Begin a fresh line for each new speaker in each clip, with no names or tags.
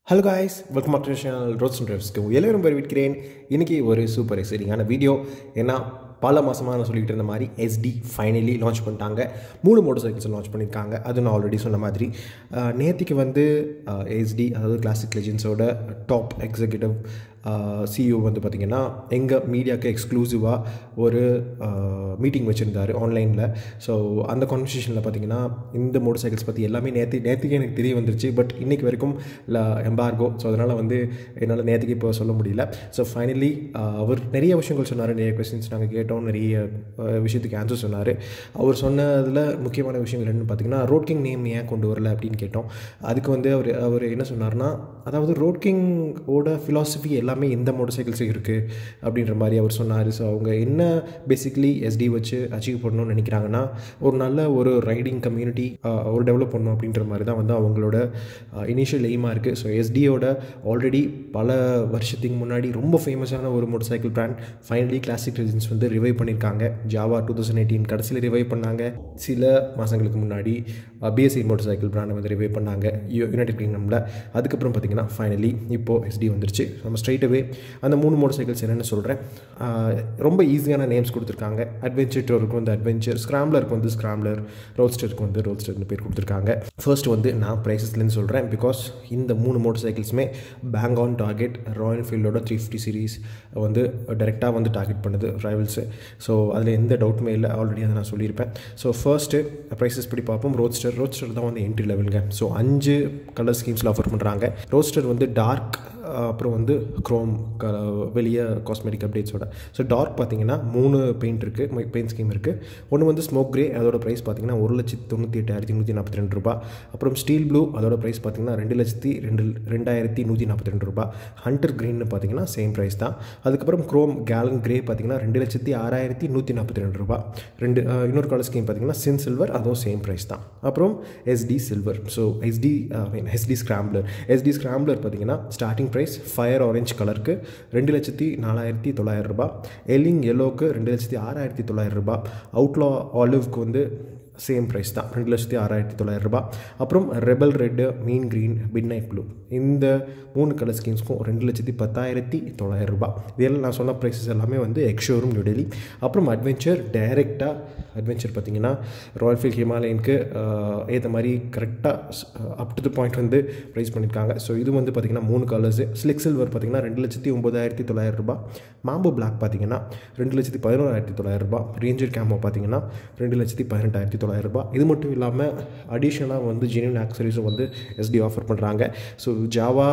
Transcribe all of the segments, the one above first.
hello guys welcome back to channel roads and ட்ரைவ்ஸ்க்கு எல்லாரும் வரவேற்கிறேன் இன்றைக்கி ஒரு சூப்பர் எக்ஸைட்டிங்கான வீடியோ ஏன்னா பல மாதமாக நான் சொல்லிட்டு இருந்த மாதிரி எஸ்டி ஃபைனலி லான்ச் பண்ணிட்டாங்க மூணு மோட்டர் சைக்கிள்ஸ் லான்ச் பண்ணியிருக்காங்க அது நான் ஆல்ரெடி சொன்ன மாதிரி நேற்றுக்கு வந்து எஸ்டி அதாவது கிளாசிக் லெஜெண்ட்ஸோட டாப் எக்ஸிக்யூட்டிவ் சிஇஓ வந்து பார்த்திங்கன்னா எங்கள் மீடியாவுக்கு எக்ஸ்க்ளூசிவாக ஒரு மீட்டிங் வச்சுருந்தார் ஆன்லைனில் ஸோ அந்த கான்வர்சேஷனில் பார்த்திங்கன்னா இந்த மோட்டர் சைக்கிள்ஸ் பற்றி எல்லாமே நேற்று நேற்றுக்கு எனக்கு தெரிய வந்துருச்சு பட் இன்றைக்கி வரைக்கும் எம்பார்கோ ஸோ அதனால் வந்து என்னால் நேற்றுக்கு இப்போ சொல்ல முடியல ஸோ ஃபைனலி அவர் நிறைய விஷயங்கள் சொன்னார் நிறைய கொஸ்டின்ஸ் நாங்கள் கேட்டோம் நிறைய விஷயத்துக்கு ஆன்சர் சொன்னார் அவர் சொன்னதில் முக்கியமான விஷயங்கள் என்னென்னு பார்த்தீங்கன்னா ரோட் கிங் நேம் ஏன் கொண்டு வரல அப்படின்னு கேட்டோம் அதுக்கு வந்து அவர் அவர் என்ன சொன்னார்னா அதாவது ரோட் கிங்கோட ஃபிலாசபி எல்லாமே எந்த மோட்டர் சைக்கிள்ஸ் இருக்குது அப்படின்ற மாதிரி அவர் சொன்னார் ஸோ அவங்க என்ன பேசிக்கலி எஸ்டி வச்சு அச்சீவ் பண்ணணும்னு நினைக்கிறாங்கன்னா ஒரு நல்ல ஒரு ரைடிங் கம்யூனிட்டி ஒரு டெவலப் பண்ணணும் அப்படின்ற மாதிரி தான் வந்து அவங்களோட இனிஷியல் எய்மாக இருக்குது ஸோ எஸ்டியோட ஆல்ரெடி பல வருஷத்துக்கு முன்னாடி ரொம்ப ஃபேமஸான ஒரு motor cycle brand finally classic legends வந்து ரிவைவ் பண்ணியிருக்காங்க ஜாவா டூ தௌசண்ட் எயிட்டீன் கடைசியில் ரிவைவ் பண்ணாங்க சில மாதங்களுக்கு முன்னாடி பிஎஸ்சி மோட்டர் சைக்கிள் பிராண்டை வந்து ரிவைவ் பண்ணாங்க யுனைடெட் கிங்டமில் அதுக்கப்புறம் பார்த்திங்கன்னா ஃபைனலி இப்போது எஸ்டி வந்துருச்சு நம்ம ஸ்ட்ரைட்டாகவே அந்த மூணு மோட்டர் சைக்கிள்ஸ் என்னென்னு சொல்கிறேன் ரொம்ப ஈஸியான நேம்ஸ் கொடுத்துருக்காங்க அட்வென்ச்சர் டோருக்கு வந்து அட்வென்ச்சர் ஸ்க்ராம்லருக்கு வந்து ஸ்க்ராம்லர் ரோட்ஸ்டருக்கு வந்து ரோட்ஸ்டர்னு பேர் கொடுத்துருக்காங்க ஃபர்ஸ்ட் வந்து நான் ப்ரைஸஸ்லேருந்து சொல்கிறேன் பிகாஸ் இந்த மூணு மோட்டர் சைக்கிள்ஸுமே பேங் ஆன் டார்கெட் ராயல் என்ஃபீல்டோட த்ரீ ஃபிஃப்டி சீரீஸ் வந்து டேரெக்டாக வந்து டார்கெட் பண்ணுது ரைவல்ஸு ஸோ அதில் எந்த டவுட்டுமே இல்லை ஆல்ரெடி அதை நான் சொல்லியிருப்பேன் ஸோ ஃபர்ஸ்ட்டு ப்ரைஸஸ் படி பார்ப்போம் ரோட்ஸ்டர் ரோட்ஸ்டர் தான் வந்து என்ட்ரி லெவலுங்க ஸோ அஞ்சு கலர் ஸ்கீம்ஸில் ஆஃபர் பண்ணுறாங்க ரோஸ்டர் வந்து டார்க் அப்புறம் வந்து க்ரோம் க வெளியே காஸ்மெட்டிக் அப்டேட்ஸோட ஸோ டார்க் பார்த்தீங்கன்னா மூணு பெயிண்ட் இருக்குது பெயிண்ட் ஸ்கீம் இருக்குது ஒன்று வந்து ஸ்மோக் கிரே அதோட ப்ரைஸ் பார்த்தீங்கன்னா ஒரு லட்சத்தி தொண்ணூற்றி எட்டாயிரத்தி நூற்றி நாற்பத்தி ரெண்டு ரூபா அப்புறம் ஸ்டீல் ப்ளூ அதோட ப்ரைஸ் பார்த்தீங்கன்னா ரெண்டு லட்சத்தி ரெண்டு ரெண்டாயிரத்தி நூற்றி நாற்பத்தி ரெண்டு ரூபா ஹண்டர் க்ரீன்னு பார்த்தீங்கன்னா சேம் ப்ரைஸ் தான் அதுக்கப்புறம் க்ரோம் கேலன் கிரே பார்த்தீங்கன்னா ரெண்டு லட்சத்தி ஆறாயிரத்தி நூற்றி நாற்பத்தி ரெண்டு ரூபா ரெண்டு இன்னொரு கலர் ஸ்கீம் பார்த்தீங்கன்னா சின் சில்வர் அதுவும் சேம் ப்ரைஸ் தான் அப்புறம் Yezdi silver so Yezdi mean Yezdi scrambler Yezdi scrambler பார்த்தீங்கன்னா ஸ்டார்டிங் ப்ரைஸ் ஃபயர் ஆரஞ்ச் கலருக்கு ரெண்டு லட்சத்தி நாலாயிரத்தி தொள்ளாயிரம் ரூபாய் எல்லிங் எல்லோவுக்கு ரெண்டு லட்சத்தி ஆறாயிரத்தி தொள்ளாயிரம் ரூபாய் அவுட்லா ஆலிவ்க்கு வந்து சேம் ப்ரைஸ் தான் ரெண்டு லட்சத்தி ஆறாயிரத்தி தொள்ளாயிரம் ரூபாய் அப்புறம் rebel red mean green midnight blue இந்த மூணு கலர் ஸ்கீம்ஸ்க்கும் ரெண்டு லட்சத்தி பத்தாயிரத்தி தொள்ளாயிரம் ரூபாய் இதெல்லாம் நான் சொன்ன ப்ரைஸஸ் எல்லாமே வந்து எக்ஷோரூம் நியூ டெல்லி அப்புறம் அட்வென்ச்சர் டைரெக்டாக அட்வென்ச்சர் பார்த்திங்கன்னா ராயல் ஃபீல்ட் ஹிமாலயனுக்கு ஏற்ற மாதிரி கரெக்டாக அப் டு த பாயிண்ட் வந்து ப்ரைஸ் பண்ணியிருக்காங்க ஸோ இது வந்து பார்த்திங்கன்னா மூணு கலர்ஸு ஸ்லிக் சில்வர் பார்த்திங்கன்னா ரெண்டு லட்சத்தி ஒம்பதாயிரத்தி தொள்ளாயிரம் ரூபாய் மாம்போ பிளாக் பார்த்திங்கன்னா ரெண்டு லட்சத்தி பதினோராயிரத்தி தொள்ளாயிரம் ரூபாய் ரேஞ்சர் கேமோ பார்த்திங்கன்னா ரெண்டு லட்சத்தி பதினெட்டாயிரத்தி தொள்ளாயிரம் ரூபாய் இது மட்டும் இல்லாமல் அடிஷ்னலாக வந்து ஜெனியூன் ஆக்சரிஸும் வந்து எஸ்டி ஆஃபர் பண்ணுறாங்க ஸோ ஜாவா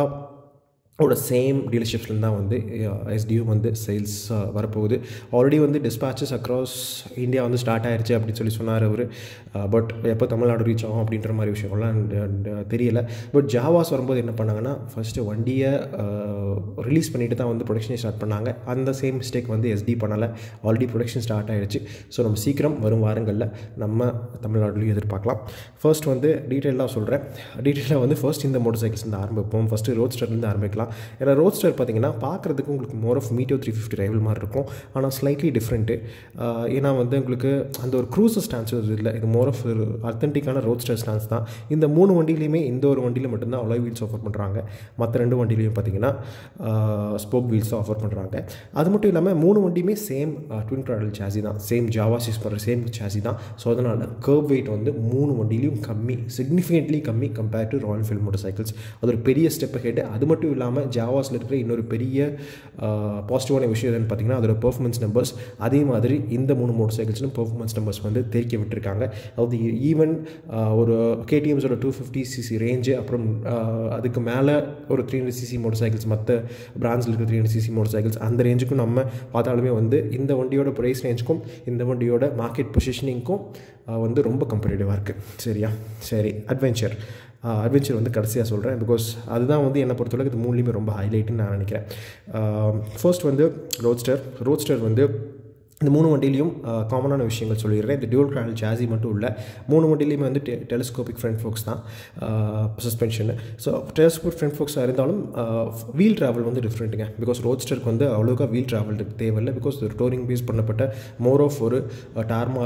ஓட சேம் டீலர்ஷிப்ஸ்லேருந்து தான் வந்து எஸ்டியும் வந்து சேல்ஸ் வரப்போகுது ஆல்ரெடி வந்து டிஸ்பேச்சஸ் அக்ராஸ் இந்தியா வந்து ஸ்டார்ட் ஆயிடுச்சு அப்படின்னு சொல்லி சொன்னார் அவர் பட் எப்போ தமிழ்நாடு ரீச் ஆகும் அப்படின்ற மாதிரி விஷயங்கள்லாம் தெரியல பட் ஜாவாஸ் வரும்போது என்ன பண்ணாங்கன்னா ஃபஸ்ட்டு வண்டியை ரிலீஸ் பண்ணிட்டு தான் வந்து ப்ரொடக்ஷனை ஸ்டார்ட் பண்ணாங்க அந்த சேம் மிஸ்டேக் வந்து எஸ்டி பண்ணலை ஆல்ரெடி ப்ரொடக்ஷன் ஸ்டார்ட் ஆகிடுச்சு ஸோ நம்ம சீக்கிரம் வரும் வாரங்களில் நம்ம தமிழ்நாடுலையும் எதிர்பார்க்கலாம் ஃபர்ஸ்ட் வந்து டீட்டெயிலாக சொல்கிறேன் டீட்டெயிலாக வந்து ஃபர்ஸ்ட் இந்த மோட்டர் சைக்கிள்ஸ் வந்து ஆரம்பிப்போம் ஃபஸ்ட்டு ரோட்ஸ்டர்லேருந்து ஆரம்பிக்கலாம் ஏன்னா ரோட்ஸ்டர் பார்த்தீங்கன்னா பார்க்குறதுக்கு உங்களுக்கு more of Meteor three fifty rival மாதிரி இருக்கும் ஆனால் ஸ்லைட்லி டிஃப்ரெண்ட்டு ஏன்னா வந்து உங்களுக்கு அந்த ஒரு க்ரூசர் ஸ்டான்ஸ் இல்லை இது மோர் ஆஃப் ஒரு அத்தன்டிக்கான ரோட்ஸ்டர் ஸ்டான்ஸ் தான் இந்த மூணு வண்டியிலையுமே இந்த ஒரு வண்டியில் மட்டும்தான் அலாய் வீல்ஸ் ஆஃபர் பண்ணுறாங்க மற்ற ரெண்டு வண்டியிலையும் பார்த்தீங்கன்னா ஸ்போக் வீல்ஸ் தான் ஆஃபர் பண்ணுறாங்க அது மட்டும் இல்லாமல் மூணு வண்டியுமே சேம் ட்வின் க்ராடல் சாசி தான் சேம் ஜாவாஸ் யூஸ் பண்ணுற சேம் சாசி தான் ஸோ அதனால் கர்வ் வெயிட் வந்து மூணு வண்டியிலையும் கம்மி சிக்னிஃபிகண்ட்லி கம்மி compare to Royal Field motor cycles அது ஒரு பெரிய ஸ்டெப் ஹெட் அது மட்டும் இல்லாமல் ஜாவாஸில் இருக்கிற இன்னொரு பெரிய பாசிட்டிவான விஷயம் என்னென்னு பார்த்தீங்கன்னா அதோட பர்ஃபார்மன்ஸ் நம்பர்ஸ் அதே மாதிரி இந்த மூணு மோட்டர் சைக்கிள்ஸ்லையும் பர்ஃபார்மன்ஸ் நம்பர்ஸ் வந்து தெரிக்க விட்டுருக்காங்க அதாவது ஈவன் ஒரு கேடிஎம்ஸோட டூ ஃபிஃப்டி சிசி ரேஞ்சு அப்புறம் அதுக்கு மேலே ஒரு three hundred CC motor cycles மற்ற பிராண்ட்ஸில் இருக்கிற three hundred CC motor cycles அந்த ரேஞ்சுக்கும் நம்ம பார்த்தாலுமே வந்து இந்த வண்டியோட ப்ரைஸ் ரேஞ்சுக்கும் இந்த வண்டியோட மார்க்கெட் பொசிஷனிங்க்கும் வந்து ரொம்ப கம்பேரிட்டிவாக இருக்குது சரியா சரி அட்வென்ச்சர் அட்வென்ச்சர் வந்து கடைசியாக சொல்கிறேன் பிகாஸ் அதுதான் வந்து என்னை பொறுத்தவரைக்கும் இது மூணுலேயுமே ரொம்ப ஹைலைட்டுன்னு நான் நினைக்கிறேன் ஃபர்ஸ்ட் வந்து ரோட்ஸ்டர் ரோட்ஸ்டர் வந்து இந்த மூணு வண்டியிலையும் காமனான விஷயங்கள் சொல்லிடுறேன் இந்த டியூல் கிரானல் ஜாசி மட்டும் இல்லை மூணு வண்டியிலையுமே வந்து டெ டெலிஸ்கோபிக் ஃப்ரண்ட் ஃபோக்ஸ் தான் சஸ்பென்ஷன் ஸோ டெலிஸ்கோபிக் ஃப்ரண்ட் ஃபோக்ஸாக இருந்தாலும் வீல் ட்ராவல் வந்து டிஃப்ரெண்ட்டுங்க பிகாஸ் ரோட்ஸ்டருக்கு வந்து அவ்வளோக்கா வீல் ட்ராவல் தேவையில்லை பிகாஸ் ஒரு டோரிங் பேஸ் பண்ணப்பட்ட மோர் ஆஃப் ஒரு டார்மார்க்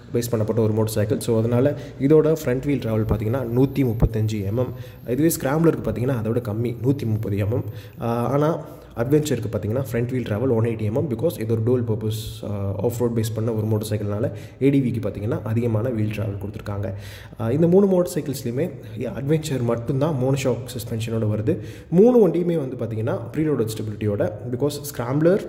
பேஸ் பண்ணப்பட்ட ஒரு மோட்டர் சைக்கிள் ஸோ அதனால் இதோட ஃப்ரண்ட் வீல் ட்ராவல் பார்த்தீங்கன்னா நூற்றி முப்பத்தஞ்சு எம்எம் இதுவே ஸ்க்ராம்லருக்கு பார்த்தீங்கன்னா அதோட கம்மி நூற்றி முப்பது எம்எம் ஆனால் அட்வென்ச்சருக்கு பார்த்தீங்கன்னா front wheel travel one eighty MM because இது ஒரு dual purpose off road face பண்ண ஒரு மோட்டர் சைக்கிள்னால ஏடிவிக்கு பார்த்தீங்கன்னா அதிகமான வீல் ட்ராவல் கொடுத்துருக்காங்க இந்த மூணு மோட்டர் சைக்கிள்ஸ்லையுமே அட்வென்ச்சர் மட்டும்தான் மோனோ ஷாக் சஸ்பென்ஷனோட வருது மூணு வண்டியுமே வந்து பார்த்தீங்கன்னா ப்ரீலோட ஸ்டெபிலிட்டியோட பிகாஸ் ஸ்க்ராம்லர்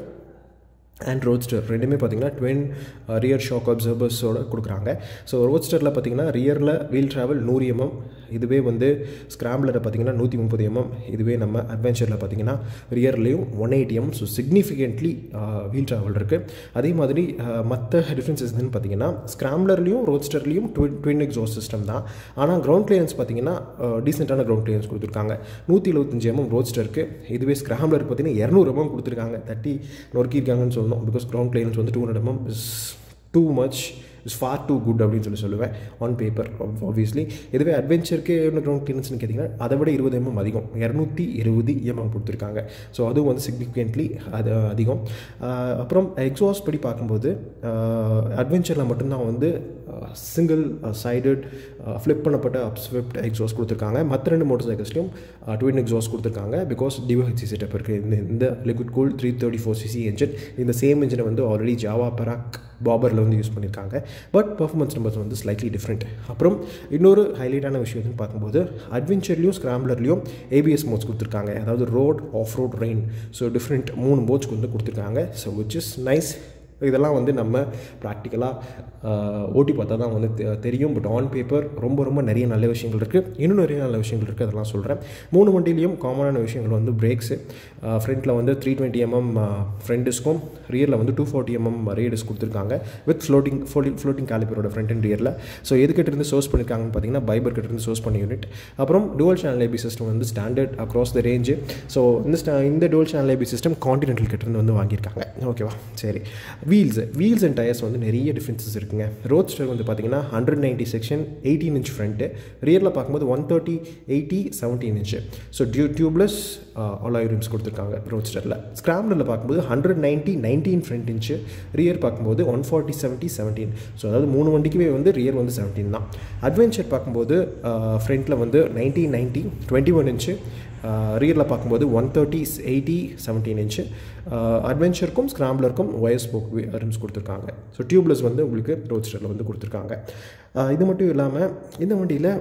அண்ட் ரோட்ஸ்டர் ரெண்டுமே பார்த்தீங்கன்னா ட்வென் ரியர் ஷாக் அப்சர்வர்ஸோட கொடுக்குறாங்க ஸோ ரோட்ஸ்டரில் பார்த்தீங்கன்னா ரியரில் வீல் ட்ராவல் நூறு எம்எம் இதுவே வந்து ஸ்க்ராம்பிளரில் பார்த்தீங்கன்னா நூற்றி முப்பது எம்எம் இதுவே நம்ம அட்வென்ச்சரில் பார்த்தீங்கன்னா ரியர்லேயும் one eighty M so significantly wheel travel இருக்குது அதே மாதிரி மற்ற டிஃப்ரென்சஸ் என்னன்னு பார்த்தீங்கன்னா ஸ்க்ராம்லர்லேயும் ரோட்ஸ்டர்லேயும் ட்வின் ட்வின் எக்ஸாஸ்ட் சிஸ்டம் தான் ஆனால் கிரவுண்ட் கிளியரன்ஸ் பார்த்தீங்கன்னா டீசெண்டான கிரவுண்ட் கிளியரன்ஸ் கொடுத்துருக்காங்க நூற்றி எழுபத்தஞ்சு எம்எம் ரோட்ஸ்டருக்கு இதுவே ஸ்க்ராம்லருக்கு பார்த்தீங்கன்னா இரநூறு எம்எம் கொடுத்துருக்காங்க தட்டி நொறுக்கியிருக்காங்கன்னு சொல்லணும் சொல்லணும் பிகாஸ் கிரவுண்ட் கிளியரன்ஸ் வந்து two hundred MM is too much is far too good அப்படின்னு சொல்லி சொல்லுவேன் ஆன் பேப்பர் ஆப்வியஸ்லி இதுவே அட்வென்ச்சருக்கு என்ன கிரவுண்ட் கிளியரன்ஸ்னு கேட்டிங்கன்னா அதை விட இருபது எம்எம் அதிகம் இரநூத்தி இருபது எம்எம் கொடுத்துருக்காங்க ஸோ அதுவும் வந்து சிக்னிஃபிகண்ட்லி அது அதிகம் அப்புறம் எக்ஸாஸ்ட் படி பார்க்கும்போது அட்வென்ச்சரில் மட்டும்தான் வந்து சிங்கிள் சைடட் ஃப்ளிப் பண்ணப்பட்ட அப்ஸ்விப்ட் எக்ஸாஸ்ட் கொடுத்துருக்காங்க மற்ற ரெண்டு மோட்டர் சைக்கிள்ஸ்லையும் ட்வின் எக்ஸாஸ்ட் கொடுத்துருக்காங்க பிகாஸ் டிஓஹெச்சி செட்டப் இருக்குது இந்த இந்த liquid cool three thirty four CC engine இந்த சேம் இன்ஜினை வந்து ஆல்ரெடி ஜாவா பராக் பாபரில் வந்து யூஸ் பண்ணியிருக்காங்க பட் பர்ஃபார்மன்ஸ் நம்பர்ஸ் வந்து ஸ்லைட்லி டிஃப்ரெண்ட் அப்புறம் இன்னொரு ஹைலைட்டான விஷயம் எதுன்னு பார்க்கும்போது அட்வென்ச்சர்லையும் ஸ்க்ராம்லர்லையும் ஏபிஎஸ் மோட்ஸ் கொடுத்துருக்காங்க அதாவது road off road rain so different மூணு மோட்ஸ் வந்து கொடுத்துருக்காங்க ஸோ விச் இஸ் நைஸ் இதெல்லாம் வந்து நம்ம ப்ராக்டிக்கலாக ஓட்டி பார்த்தா தான் வந்து தெரியும் பட் ஆன் பேப்பர் ரொம்ப ரொம்ப நிறைய நல்ல விஷயங்கள் இருக்குது இன்னும் நிறைய நல்ல விஷயங்கள் இருக்குது அதெல்லாம் சொல்கிறேன் மூணு வண்டிலையும் காமனான விஷயங்கள் வந்து பிரேக்ஸு ஃப்ரண்ட்டில் வந்து த்ரீ டுவெண்ட்டி எம்எம் ஃப்ரண்ட் டிஸ்க்கும் ரியரில் வந்து two forty MM rear disc கொடுத்துருக்காங்க வித் ஃப்ளோட்டிங் ஃப்ளோட்டிங் ஃப்ளோட்டிங் கேலிப்பரோட ஃப்ரண்ட் அண்ட் ரியரில் ஸோ எது கிட்டேருந்து சோர்ஸ் பண்ணியிருக்காங்கன்னு பார்த்தீங்கன்னா பைபர் கிட்டேருந்து சோர்ஸ் பண்ண யூனிட் அப்புறம் டுவல் சேனல் ஏபி சிஸ்டம் வந்து standard across the range so இந்த இந்த dual channel AB system Continental கிட்டேருந்து வந்து வாங்கியிருக்காங்க ஓகேவா சரி வீல்ஸ் வீல்ஸ் அண்ட் டயர்ஸ் வந்து நிறைய டிஃப்ரென்சஸ் இருக்குங்க ரோட் ஸ்டர் வந்து பார்த்தீங்கன்னா hundred ninety section eighteen inch front ரியரில் பார்க்கும்போது one thirty eighty seventeen inch so டியூ டியூப்லெஸ் அலாயூரிம்ஸ் கொடுத்துருக்காங்க ரோட் ஸ்டரில் ஸ்க்ராம்லரில் பார்க்கும்போது hundred ninety nineteen front inch rear பார்க்கும்போது one forty seventy seventeen so அதாவது மூணு வண்டிக்குமே வந்து ரியர் வந்து செவன்டீன் தான் அட்வென்ச்சர் பார்க்கும்போது ஃப்ரண்ட்டில் வந்து nineteen ninety twenty one inch ரியரில் பார்க்கும்போது one thirty eighty seventeen inch அட்வென்ச்சருக்கும் ஸ்க்ராம்பிளருக்கும் ஒயர்ஸ் புக் ரிம்ஸ் கொடுத்துருக்காங்க ஸோ டியூப்லெஸ் வந்து உங்களுக்கு ரோட் ஸ்டரில் வந்து கொடுத்துருக்காங்க இது மட்டும் இல்லாமல் இந்த வண்டியில்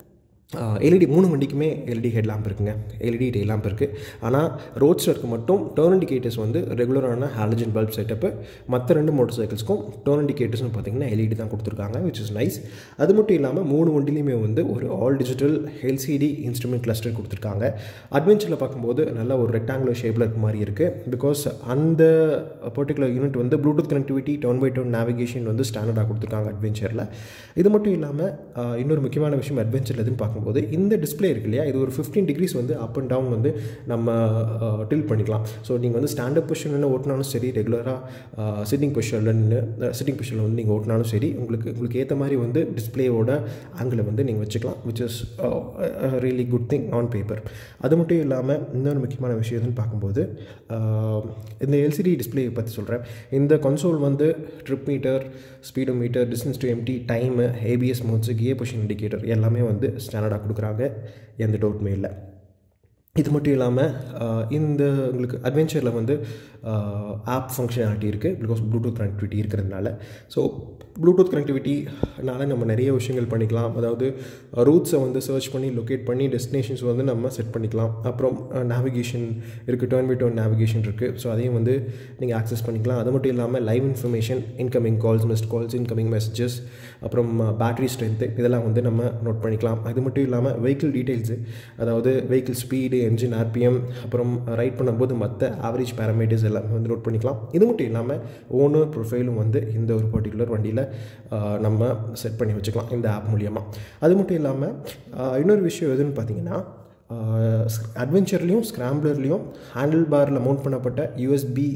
எல்இடி மூணு வண்டிக்குமே எல்இடி ஹெட் லேம்ப் இருக்குங்க எல்இடி டே லேம்ப் இருக்குது ஆனால் ரோட்ஸ்டருக்கு மட்டும் டர்ன் இண்டிகேட்டர்ஸ் வந்து ரெகுலரான ஹாலஜன் பல்ப் செட்டப்பு மற்ற ரெண்டு மோட்டர் சைக்கிள்ஸ்க்கும் டர்ன் இண்டிகேட்டர்ஸ்னு பார்த்தீங்கன்னா எல்இடி தான் கொடுத்துருக்காங்க விச் இஸ் நைஸ் அது மட்டும் இல்லாமல் மூணு வண்டிலையுமே வந்து ஒரு all digital LCD instrument cluster கொடுத்துருக்காங்க அட்வென்ச்சரில் பார்க்கும்போது நல்ல ஒரு ரெக்டாங்குலர் ஷேப்பில் இருக்க மாதிரி இருக்குது பிகாஸ் அந்த பர்டிகுலர் யூனிட் வந்து Bluetooth connectivity turn by turn navigation வந்து ஸ்டாண்டர்டாக கொடுத்துருக்காங்க அட்வென்ச்சரில் இது மட்டும் இல்லாமல் இன்னொரு முக்கியமான விஷயம் அட்வென்ச்சரில் எதுன்னு பார்க்கும்போது இந்த டிஸ்பிளே இருக்கு இல்லையா இது ஒரு ஃபிஃப்டீன் டிகிரிஸ் வந்து அப் அண்ட் டவுன் வந்து நம்ம டில் பண்ணிக்கலாம் ஸோ நீங்கள் வந்து ஸ்டாண்டப் பொசிஷனில் ஓட்டினாலும் சரி ரெகுலராக சிட்டிங் பொசிஷனில் சிட்டிங் பொசிஷனில் வந்து நீங்கள் ஓட்டினாலும் சரி உங்களுக்கு உங்களுக்கு ஏற்ற மாதிரி வந்து டிஸ்பிளேயோட ஆங்கிளை வந்து நீங்கள் வச்சுக்கலாம் which is really good thing on paper அது மட்டும் இல்லாமல் இன்னொரு முக்கியமான விஷயம் எதுன்னு பார்க்கும்போது இந்த எல்சிடி டிஸ்பிளே பற்றி சொல்கிறேன் இந்த கன்சோல் வந்து trip meter speedo meter distance to empty time ABS modes gear position indicator எல்லாமே வந்து ஸ்டாண்டர்டாக கொடுக்குறாங்க எந்த டவுட்மே இல்லை இது மட்டும் இல்லாமல் இந்த உங்களுக்கு அட்வென்ச்சரில் வந்து ஆப் ஃபங்க்ஷனாலிட்டி இருக்குது பிகாஸ் ப்ளூடூத் கனெக்டிவிட்டி இருக்கிறதுனால ஸோ ப்ளூடூத் கனெக்டிவிட்டினால நம்ம நிறைய விஷயங்கள் பண்ணிக்கலாம் அதாவது ரூட்ஸை வந்து சர்ச் பண்ணி லொக்கேட் பண்ணி டெஸ்டினேஷன்ஸ் வந்து நம்ம செட் பண்ணிக்கலாம் அப்புறம் நேவிகேஷன் இருக்குது டர்ன் பை டர்ன் நேவிகேஷன் இருக்குது ஸோ அதையும் வந்து நீங்கள் ஆக்சஸ் பண்ணிக்கலாம் அது மட்டும் இல்லாமல் live information incoming calls missed calls incoming messages அப்புறம் பேட்டரி ஸ்ட்ரென்த்து இதெல்லாம் வந்து நம்ம நோட் பண்ணிக்கலாம் அது மட்டும் இல்லாமல் வெஹிக்கிள் டீட்டெயில்ஸு அதாவது வெஹிக்கிள் ஸ்பீடு என்ஜின் ஆர்பிஎம் அப்புறம் ரைட் பண்ணும்போது மற்ற ஆவரேஜ் பேராமீட்டர்ஸ் எல்லாமே வந்து நோட் பண்ணிக்கலாம் இது மட்டும் இல்லாமல் ஓனர் ப்ரொஃபைலும் வந்து இந்த ஒரு பர்டிகுலர் வண்டியில் நம்ம செட் பண்ணி வச்சுக்கலாம் இந்த ஆப் மூலியமாக அது மட்டும் இல்லாமல் இன்னொரு விஷயம் எதுன்னு பார்த்தீங்கன்னா அட்வென்ச்சர்லேயும் ஸ்க்ராம்பிளர்லேயும் ஹேண்டில் பாரில் மவுண்ட் பண்ணப்பட்ட USB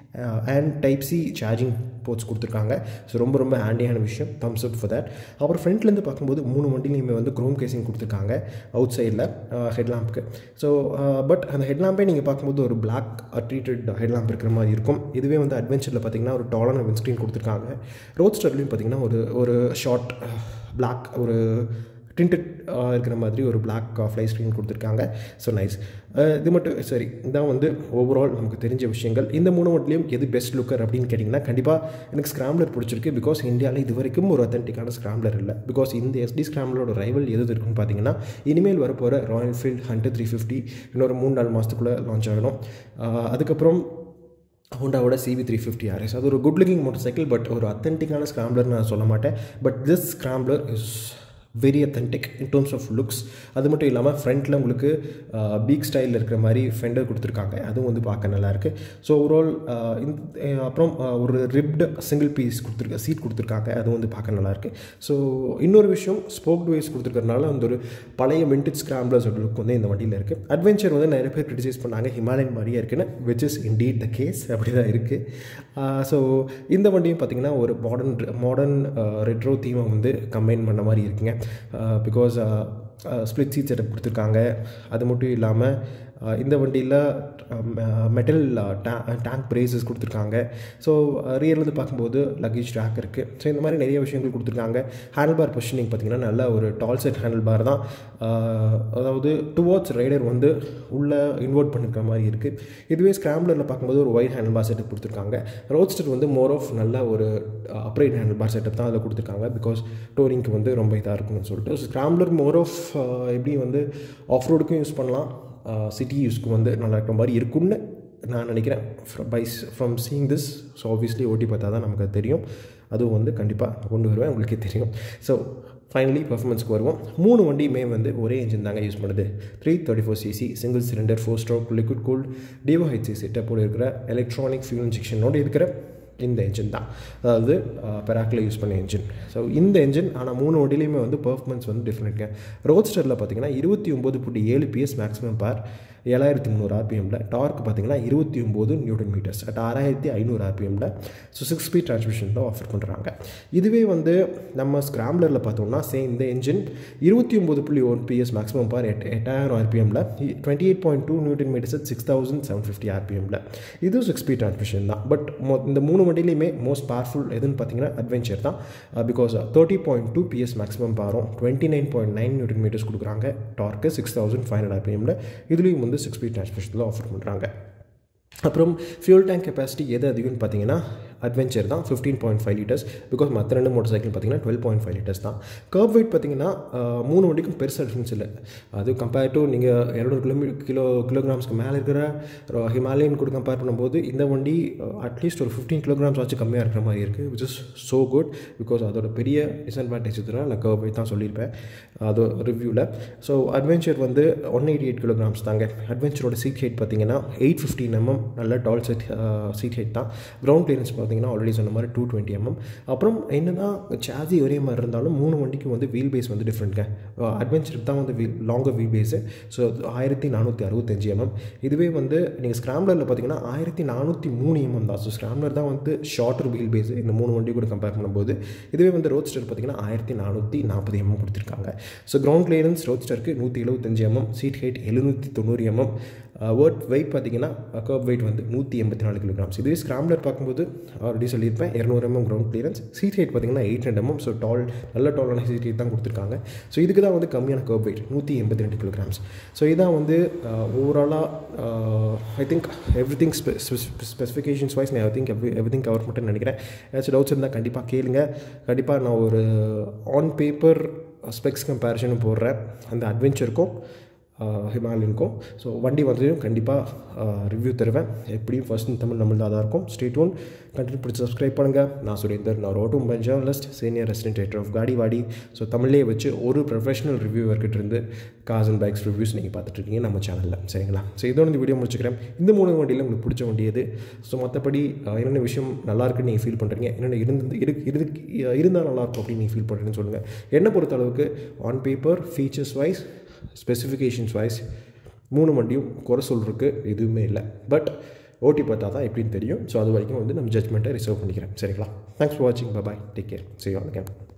and type C charging ports கொடுத்துருக்காங்க ஸோ ரொம்ப ரொம்ப ஹேண்டியான விஷயம் தம்ஸ் அப் ஃபார் தட் அப்புறம் ஃப்ரண்ட்லேருந்து பார்க்கும்போது மூணு வண்டிலையுமே வந்து க்ரோம் கேசிங் கொடுத்துருக்காங்க அவுட் சைடில் ஹெட்லாம்ப்க்கு ஸோ பட் அந்த ஹெட்லாம்பே நீங்கள் பார்க்கும்போது ஒரு பிளாக் ட்ரீட்டட் ஹெட்லாம்ப் இருக்கிற மாதிரி இருக்கும் இதுவே வந்து அட்வென்ச்சரில் பார்த்தீங்கன்னா ஒரு டாலான விண்ட்ஸ்க்ரீன் கொடுத்துருக்காங்க ரோட் ஸ்டர்லையும் பார்த்தீங்கன்னா ஒரு ஒரு ஷார்ட் பிளாக் ஒரு டிண்டட் இருக்கிற மாதிரி ஒரு பிளாக் ஃப்ளை ஸ்க்ரீன் கொடுத்துருக்காங்க ஸோ நைஸ் இது மட்டும் சரி இதான் வந்து ஓவரால் நமக்கு தெரிஞ்ச விஷயங்கள் இந்த மூணு மட்டும் எது பெஸ்ட் லுக்கர் அப்படின்னு கேட்டிங்கன்னா கண்டிப்பாக எனக்கு ஸ்க்ராம்லர் பிடிச்சிருக்கு பிகாஸ் இந்தியாவில் இது வரைக்கும் ஒரு அத்தன்டிக்கான ஸ்க்ராம்லர் இல்லை பிகாஸ் இந்த எஸ்டி ஸ்க்ராம்லரோட ரைவல் எது இருக்குன்னு பார்த்தீங்கன்னா இனிமேல் வரப்போகிற Royal Enfield hundred three fifty இன்னொரு மூணு நாலு மாதத்துக்குள்ளே லான்ச் ஆகணும் அதுக்கப்புறம் ஹோண்டாவோட சிவி த்ரீ ஃபிஃப்டி ஆர்எஸ் அது ஒரு good looking motor cycle but ஒரு அத்தன்டிக்கான ஸ்க்ராம்லர் நான் சொல்ல மாட்டேன் but this scrambler is very authentic in terms of looks அது மட்டும் இல்லாமல் ஃப்ரண்ட்டில் உங்களுக்கு பீக் ஸ்டைலில் இருக்கிற மாதிரி ஃபெண்டர் கொடுத்துருக்காங்க அதுவும் வந்து பார்க்க நல்லாயிருக்கு ஸோ ஓவரால் அப்புறம் ஒரு ரிப்டு சிங்கிள் பீஸ் கொடுத்துருக்க சீட் கொடுத்துருக்காங்க அதுவும் வந்து பார்க்க நல்லாயிருக்கு ஸோ இன்னொரு விஷயம் ஸ்போக் வைஸ் கொடுத்துருக்கறனால அந்த ஒரு பழைய மின்டேஜ் ஸ்கிராம்லர்ஸோட லுக் வந்து இந்த வண்டியில் இருக்குது அட்வென்ச்சர் வந்து நிறைய பேர் கிரிட்டிசைஸ் பண்ணாங்க ஹிமாலயன் மாதிரியே இருக்குன்னு which is indeed the case அப்படி தான் இருக்குது ஸோ இந்த வண்டியும் பார்த்திங்கன்னா ஒரு மாடர்ன் மாடர்ன் ரெட்ரோ தீமை வந்து கம்பைன் பண்ண மாதிரி இருக்குங்க பிகாஸ் ஸ்ப்ளிட் சீட் செட்டப் கொடுத்துருக்காங்க அது மட்டும் இல்லாமல் இந்த வண்டியில் மெட்டல் டேங்க் பிரேசஸ் கொடுத்துருக்காங்க ஸோ ரியர்லேருந்து பார்க்கும்போது லக்கேஜ் ட்ராக் இருக்குது ஸோ இந்த மாதிரி நிறைய விஷயங்கள் கொடுத்துருக்காங்க ஹேண்டில் பார் பொசிஷனிங் பார்த்திங்கன்னா நல்ல ஒரு டால் செட் ஹேண்டில் பார் தான் அதாவது டுவோர்ட்ஸ் ரைடர் வந்து உள்ளே இன்வெர்ட் பண்ணிருக்கிற மாதிரி இருக்குது இதுவே ஸ்க்ராம்லரில் பார்க்கும்போது ஒரு ஒயிட் ஹேண்டில் பார் செட்டப் கொடுத்துருக்காங்க ரோட்ஸ்டர் வந்து மோர் ஆஃப் நல்ல ஒரு அப்ரைட் ஹேண்டில் பார் செட்டப் தான் அதில் கொடுத்துருக்காங்க பிகாஸ் டோரிங்க்கு வந்து ரொம்ப இதாக இருக்கும்னு சொல்லிட்டு ஸ்க்ராம்லர் மோர் ஆஃப் எப்படி வந்து ஆஃப் ரோடுக்கும் யூஸ் பண்ணலாம் சிட்டி யூஸ்க்கு வந்து நல்லா இருக்கிற மாதிரி இருக்கும்னு நான் நினைக்கிறேன் by from seeing this so obviously ஓட்டி பார்த்தா தான் நமக்கு அது தெரியும் அதுவும் வந்து கண்டிப்பாக கொண்டு வருவேன் உங்களுக்கே தெரியும் ஸோ ஃபைனலி பர்ஃபார்மன்ஸ்க்கு வருவோம் மூணு வண்டியுமே வந்து ஒரே இன்ஜின் தாங்க யூஸ் பண்ணுது three thirty four CC single cylinder four stroke liquid cooled DO HC செட்டப்போடு இருக்கிற எலக்ட்ரானிக் ஃபியூல் இன்ஜெக்ஷனோடு இருக்கிற இந்த என்ஜின் தான் அதாவது பெராக்கில் யூஸ் பண்ண என்ஜின் ஸோ இந்த என்ஜின் ஆனால் மூணு வண்டிலையுமே வந்து பர்ஃபார்மன்ஸ் வந்து டிஃப்ரெண்ட்ங்க ரோட்ஸ்டரில் பார்த்தீங்கன்னா இருபத்தி ஒம்பது புள்ளி ஏழு பிஎஸ் மேக்ஸிமம் பார் ஏழாயிரத்தி முந்நூறு ஆர்பிஎம்மில் டார்க் பார்த்தீங்கன்னா இருபத்தி ஒம்பது நியூட்டன் மீட்டர்ஸ் அட் ஆறாயிரத்தி ஐநூறு ஆர்பிஎம்மில் ஸோ சிக்ஸ் ஸ்பீட் டிரான்ஸ்மிஷன் தான் ஆஃபர் பண்ணுறாங்க இதுவே வந்து நம்ம ஸ்க்ராம்லரில் பார்த்தோம்னா சேம் இந்த என்ஜின் இருபத்தி ஒம்பது புள்ளி one PS maximum power at எட்டாயிரம் ஆர்பிஎம்மில் twenty eight point two newton metres at six thousand seven fifty ஆர்பிஎம்மில் இதுவும் சிக்ஸ் ஸ்பீட் டிரான்ஸ்மிஷன் தான் பட் இந்த மூணு வண்டியிலையுமே மோஸ்ட் பவர்ஃபுல் எதுன்னு பார்த்தீங்கன்னா அட்வென்ச்சர் தான் because thirty point two PS maximum பாரும் twenty nine point nine newton metres கொடுக்குறாங்க torque six thousand five hundred ஆர்பிஎம்மில் இதுலேயும் வந்து சிக்ஸ் ஸ்பீட் டிரான்ஸ்மிஷனில் ஆஃபர் பண்ணுறாங்க அப்புறம் ஃபியூல் டேங்க் கெப்பாசிட்டி எது அதிகம்னு பார்த்தீங்கன்னா அட்வென்ச்சர் தான் fifteen point five litres because மற்ற ரெண்டு மோட்டர் சைக்கிள் பார்த்தீங்கன்னா டுவெல் பாயிண்ட் ஃபைவ் லிட்டர்ஸ் தான் கர்வ் வெயிட் பார்த்தீங்கன்னா மூணு வண்டிக்கும் பெருசாக டிஃப்ரென்ஸ் இல்லை அது கம்பேர் டு நீங்கள் இரநூறு கிலோமீ கிலோ கிலோகிராம்ஸ்க்கு மேலே இருக்கிற ஹிமாலயன் கூட கம்பேர் பண்ணும்போது இந்த வண்டி அட்லீஸ்ட் ஒரு ஃபிஃப்டீன் கிலோகிராம்ஸ் ஆச்சு கம்மியாக இருக்கிற மாதிரி இருக்குது which is so good because அதோட பெரிய டிஸ்அட்வான்டேஜ் இதுனா நான் கர்வ் வெயிட் தான் சொல்லியிருப்பேன் அது ரிவ்யூவில் ஸோ அட்வென்ச்சர் வந்து ஒன் எயிட்டி எயிட் கிலோகிராம்ஸ் தாங்க அட்வென்ச்சரோட சீட் ஹைட் பார்த்தீங்கன்னா எயிட் ஃபிஃப்டின் எம்எம் நல்ல டால் செட் சீட் ஹைட் தான் கிரவுண்ட் கிளியரன்ஸ் பார்த்தீங்கன்னா ஆல்ரெடி சொன்ன மாதிரி டூ டுவெண்ட்டி எம்எம் அப்புறம் என்னன்னா சார்ஜி ஒரே மாதிரி இருந்தாலும் மூணு வண்டிக்கு வந்து வீல் பேஸ் வந்து டிஃப்ரெண்ட்ங்க அட்வென்ச்சருக்கு தான் வந்து wheel longer wheel base so ஆயிரத்தி நானூற்றி அறுபத்தஞ்சு எம்எம் இதுவே வந்து நீங்கள் ஸ்க்ராம்லரில் பார்த்தீங்கன்னா ஆயிரத்தி நானூற்றி மூணு எம்எம் தான் ஸோ ஸ்க்ராம்லர் தான் வந்து ஷார்ட்டர் வீல் பேஸு இந்த மூணு வண்டி கூட கம்பேர் பண்ணும்போது இதுவே வந்து ரோட்ஸ்டர் பார்த்தீங்கன்னா ஆயிரத்தி நானூற்றி நாற்பது எம்எம் கொடுத்துருக்காங்க ஸோ கிரவுண்ட் கிளியரன்ஸ் ரோட்ஸ்டருக்கு நூற்றி எழுபத்தஞ்சு எம்எம் சீட் ஹைட் எழுநூற்றி தொண்ணூறு எம்எம் வேர்ட் வெயிட் பார்த்தீங்கன்னா கர்வ் வெயிட் வந்து நூற்றி எண்பத்தி நாலு கிலோகிராம்ஸ் இதுவே ஸ்க்ராம்லர் பார்க்கும்போது ஆல்ரெடி சொல்லியிருப்பேன் இரநூறு MM ground clearance seat height பார்த்தீங்கன்னா eight hundred MM so tall நல்ல டாலான சீட் ஹைட் தான் கொடுத்துருக்காங்க ஸோ இதுக்கு தான் வந்து கம்மியான கர்வ் வெயிட் நூற்றி எண்பத்தி ரெண்டு கிலோகிராம்ஸ் ஸோ இதான் வந்து ஓவராலாக I think everything specifications wise நான் I think every everything cover மட்டும் நினைக்கிறேன் ஏதாச்சும் டவுட்ஸ் இருந்தால் கண்டிப்பாக கேளுங்க கண்டிப்பாக நான் ஒரு ஆன் பேப்பர் ஸ்பெக்ஸ் கம்பேரிசனும் போடுறேன் அந்த அட்வென்ச்சருக்கும் ஹிமாலயனுக்கும் ஸோ வண்டி வந்ததையும் கண்டிப்பாக ரிவ்யூ தருவேன் எப்படியும் ஃபர்ஸ்ட் தமிழ் நம்மள்தான் தான் இருக்கும் ஸ்டேட் ஒன் கண்டினியூ பிடிச்சி சப்ஸ்கிரைப் பண்ணுங்கள் நான் சுரேந்தர் நான் ஒரு automobile journalist senior resident writer of Gaadi Waadi so தமிழ்லேயே வச்சு ஒரு ப்ரொஃபஷனல் ரிவ்யூவர்கிட்ட இருந்து கார்ஸ் அண்ட் பைக்ஸ் ரிவ்யூஸ் நீங்கள் பார்த்துட்ருக்கீங்க நம்ம சேனலில் சரிங்களா ஸோ இதோட இந்த வீடியோ முடிச்சுக்கிறேன் இந்த மூணு வண்டியில் உங்களுக்கு பிடிச்ச வண்டி எது ஸோ மற்றபடி என்னென்ன விஷயம் நல்லா இருக்குன்னு நீங்கள் ஃபீல் பண்ணுறீங்க என்னென்ன இருந்து இரு இரு இருந்தால் நல்லாயிருக்கும் அப்படின்னு நீங்கள் ஃபீல் பண்ணுறீங்கன்னு சொல்லுங்கள் என்னை பொறுத்த அளவுக்கு on paper features wise specifications wise மூணு வண்டியும் குறை சொல்கிறதுக்கு எதுவுமே இல்லை பட் ஓட்டி பார்த்தா தான் எப்படின்னு தெரியும் ஸோ அது வரைக்கும் வந்து நம்ம ஜட்மெண்ட்டை ரிசர்வ் பண்ணிக்கிறேன் சரிங்களா தேங்க்ஸ் ஃபார் வாட்சிங் பாய் டேக் கேர் சி ஆன் கேன்